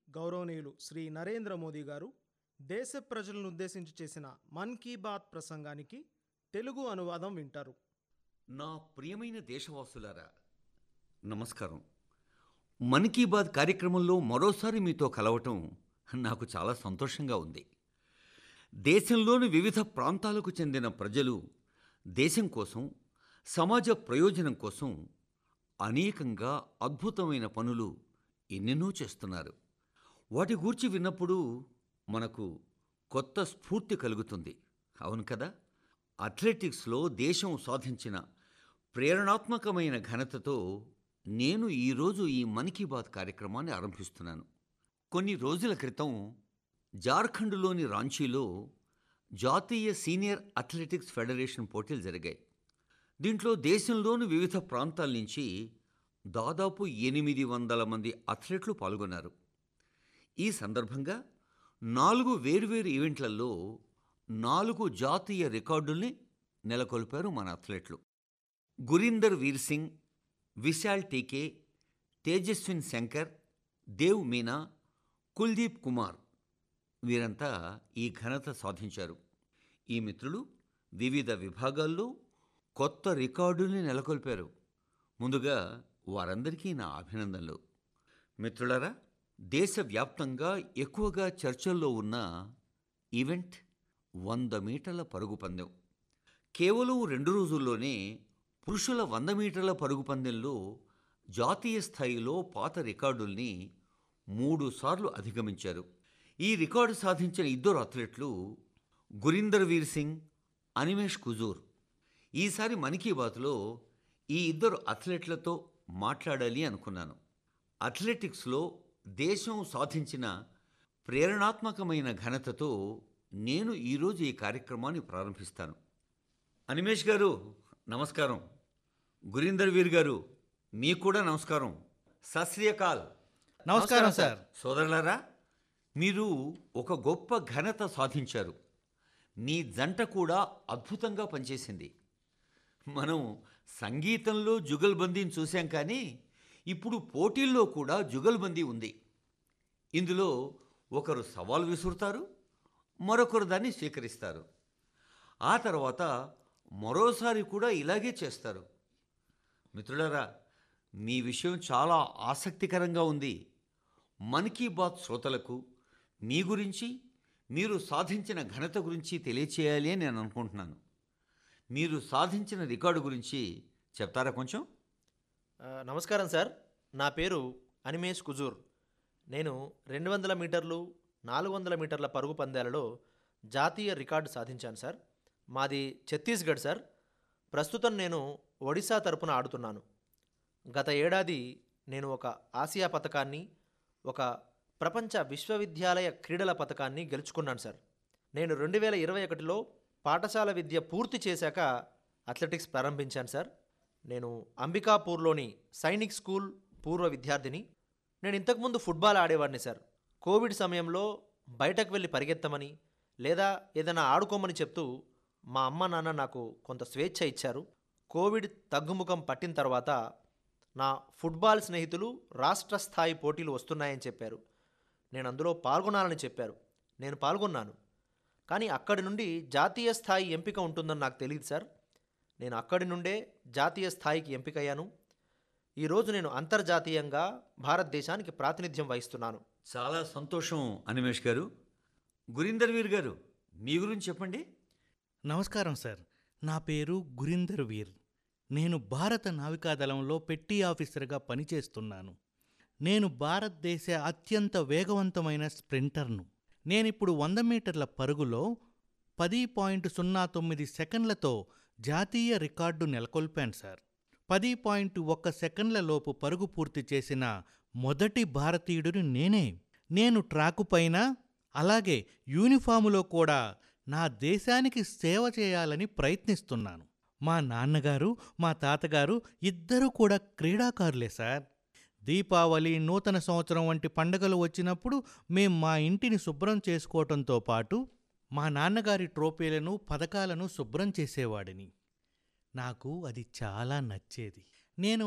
గౌరవనీయులు శ్రీ నరేంద్ర మోదీ గారు దేశ ప్రజలను ఉద్దేశించి చేసిన మన్ కీ బాత్ ప్రసంగానికి తెలుగు అనువాదం వింటారు నా ప్రియమైన దేశవాసులారా నమస్కారం మన్ కీ బాత్ కార్యక్రమంలో మరోసారి మీతో కలవటం నాకు చాలా సంతోషంగా ఉంది దేశంలోని వివిధ ప్రాంతాలకు చెందిన ప్రజలు దేశం కోసం సమాజ ప్రయోజనం కోసం అనేకంగా అద్భుతమైన పనులు ఎన్నెన్నో చేస్తున్నారు వాటి గూర్చి విన్నప్పుడు మనకు కొత్త స్ఫూర్తి కలుగుతుంది అవును కదా అథ్లెటిక్స్లో దేశం సాధించిన ప్రేరణాత్మకమైన ఘనతతో నేను ఈరోజు ఈ మన్ కీ బాత్ కార్యక్రమాన్ని ఆరంభిస్తున్నాను కొన్ని రోజుల క్రితం జార్ఖండ్లోని రాంచీలో జాతీయ సీనియర్ అథ్లెటిక్స్ ఫెడరేషన్ పోటీలు జరిగాయి దీంట్లో దేశంలోని వివిధ ప్రాంతాల నుంచి దాదాపు ఎనిమిది వందల మంది అథ్లెట్లు పాల్గొన్నారు ఈ సందర్భంగా నాలుగు వేర్వేరు ఈవెంట్లలో నాలుగు జాతీయ రికార్డుల్ని నెలకొల్పారు మన అథ్లెట్లు గురీందర్ వీర్ సింగ్ విశాల్ టీకే తేజస్విన్ శంకర్ దేవ్ మీనా కుల్దీప్ కుమార్ వీరంతా ఈ ఘనత సాధించారు ఈ మిత్రులు వివిధ విభాగాల్లో కొత్త రికార్డుల్ని నెలకొల్పారు ముందుగా వారందరికీ నా అభినందనలు మిత్రులారా దేశవ్యాప్తంగా ఎక్కువగా చర్చల్లో ఉన్న ఈవెంట్ వంద మీటర్ల పరుగు పందెం కేవలం రెండు రోజుల్లోనే పురుషుల వంద మీటర్ల పరుగు పందెంలో జాతీయ స్థాయిలో పాత రికార్డుల్ని మూడు సార్లు అధిగమించారు ఈ రికార్డు సాధించిన ఇద్దరు అథ్లెట్లు గురీందర్ వీర్ సింగ్ అనిమేష్ కుజూర్ ఈసారి మన్ కీ బాత్లో ఈ ఇద్దరు అథ్లెట్లతో మాట్లాడాలి అనుకున్నాను అథ్లెటిక్స్లో దేశం సాధించిన ప్రేరణాత్మకమైన ఘనతతో నేను ఈరోజు ఈ కార్యక్రమాన్ని ప్రారంభిస్తాను అనిమేష్ గారు నమస్కారం గురీందర్ వీర్ గారు మీకు కూడా నమస్కారం సశ్రీయకాల్ నమస్కారం సార్ సోదరులారా మీరు ఒక గొప్ప ఘనత సాధించారు మీ జంట కూడా అద్భుతంగా పనిచేసింది మనం సంగీతంలో జుగల్బందీని చూశాం కానీ ఇప్పుడు పోటీల్లో కూడా జుగల్బందీ ఉంది ఇందులో ఒకరు సవాల్ విసురుతారు మరొకరు దాన్ని స్వీకరిస్తారు ఆ తర్వాత మరోసారి కూడా ఇలాగే చేస్తారు మిత్రులారా మీ విషయం చాలా ఆసక్తికరంగా ఉంది మన్ కీ బాత్ శ్రోతలకు మీ గురించి మీరు సాధించిన ఘనత గురించి తెలియచేయాలి అని నేను అనుకుంటున్నాను మీరు సాధించిన రికార్డు గురించి చెప్తారా కొంచెం ఆ, నమస్కారం సార్ నా పేరు అనిమేష్ కుజూర్ నేను రెండు వందల మీటర్లు నాలుగు వందల మీటర్ల పరుగు పందాలలో జాతీయ రికార్డు సాధించాను సార్ మాది ఛత్తీస్గఢ్ సార్ ప్రస్తుతం నేను ఒడిశా తరపున ఆడుతున్నాను గత ఏడాది నేను ఒక ఆసియా పథకాన్ని ఒక ప్రపంచ విశ్వవిద్యాలయ క్రీడల పథకాన్ని గెలుచుకున్నాను సార్ నేను రెండు వేల ఇరవై ఒకటిలో పాఠశాల విద్య పూర్తి చేశాక అథ్లెటిక్స్ ప్రారంభించాను సార్ నేను అంబికాపూర్లోని సైనిక్ స్కూల్ పూర్వ విద్యార్థిని నేను ఇంతకుముందు ఫుట్బాల్ ఆడేవాడిని సార్ కోవిడ్ సమయంలో బయటకు వెళ్ళి పరిగెత్తమని లేదా ఏదైనా ఆడుకోమని చెప్తూ మా అమ్మ నాన్న నాకు కొంత స్వేచ్ఛ ఇచ్చారు కోవిడ్ తగ్గుముఖం పట్టిన తర్వాత నా ఫుట్బాల్ స్నేహితులు రాష్ట్ర స్థాయి పోటీలు వస్తున్నాయని చెప్పారు నేను అందులో పాల్గొనాలని చెప్పారు నేను పాల్గొన్నాను కానీ అక్కడి నుండి జాతీయ స్థాయి ఎంపిక ఉంటుందని నాకు తెలియదు సార్ నేను అక్కడి నుండే జాతీయ స్థాయికి ఎంపికయ్యాను ఈరోజు నేను అంతర్జాతీయంగా భారతదేశానికి ప్రాతినిధ్యం వహిస్తున్నాను చాలా సంతోషం అనిమేష్ గారు గురీందర్ వీర్ గారు మీ గురించి చెప్పండి నమస్కారం సార్ నా పేరు గురీందర్ వీర్ నేను భారత నావికాదళంలో పెట్టి ఆఫీసర్గా పనిచేస్తున్నాను నేను భారతదేశ అత్యంత వేగవంతమైన స్ప్రింటర్ను నేనిప్పుడు వంద మీటర్ల పరుగులో పది పాయింట్ సున్నా తొమ్మిది సెకండ్లతో జాతీయ రికార్డు నెలకొల్పాను సార్ పది పాయింట్ ఒక్క సెకండ్ల లోపు పరుగు పూర్తి చేసిన మొదటి భారతీయుడిని నేనే నేను ట్రాకు పైన అలాగే యూనిఫాములో కూడా నా దేశానికి సేవ చేయాలని ప్రయత్నిస్తున్నాను మా నాన్నగారు మా తాతగారు ఇద్దరూ కూడా క్రీడాకారులే సార్ దీపావళి నూతన సంవత్సరం వంటి పండుగలు వచ్చినప్పుడు మేం మా ఇంటిని శుభ్రం చేసుకోవటంతో పాటు మా నాన్నగారి ట్రోఫీలను పథకాలను శుభ్రం చేసేవాడిని నాకు అది చాలా నచ్చేది నేను